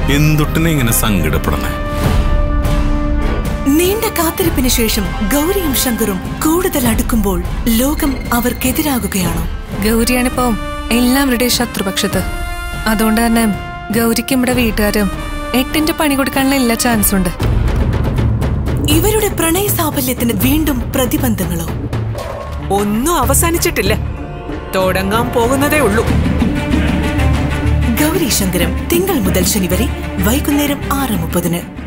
എന്തൊട്ടിനെ ഇങ്ങനെ സങ്കടപ്പെടണേ നീണ്ട കാത്തിരിപ്പിന് ശേഷം ഗൗരിയും ശങ്കറും കൂടുതൽ അടുക്കുമ്പോൾ ലോകം അവർക്കെതിരാകുകയാണോ ഗൗരിയാണിപ്പോ എല്ലാവരുടെയും ശത്രുപക്ഷത്ത് അതുകൊണ്ട് തന്നെ ഗൗരിക്കും ഇവിടെ വീട്ടുകാരും എട്ടിന്റെ പണി കൊടുക്കാനുള്ള എല്ലാ ചാൻസും ഉണ്ട് ഇവരുടെ പ്രണയ സാഫല്യത്തിന് വീണ്ടും പ്രതിബന്ധങ്ങളോ ഒന്നും അവസാനിച്ചിട്ടില്ല തുടങ്ങാൻ പോകുന്നതേ ഉള്ളൂ ഗൗരി ശങ്കരം തിങ്കൾ മുതൽ ശനി വരെ വൈകുന്നേരം ആറ് മുപ്പതിന്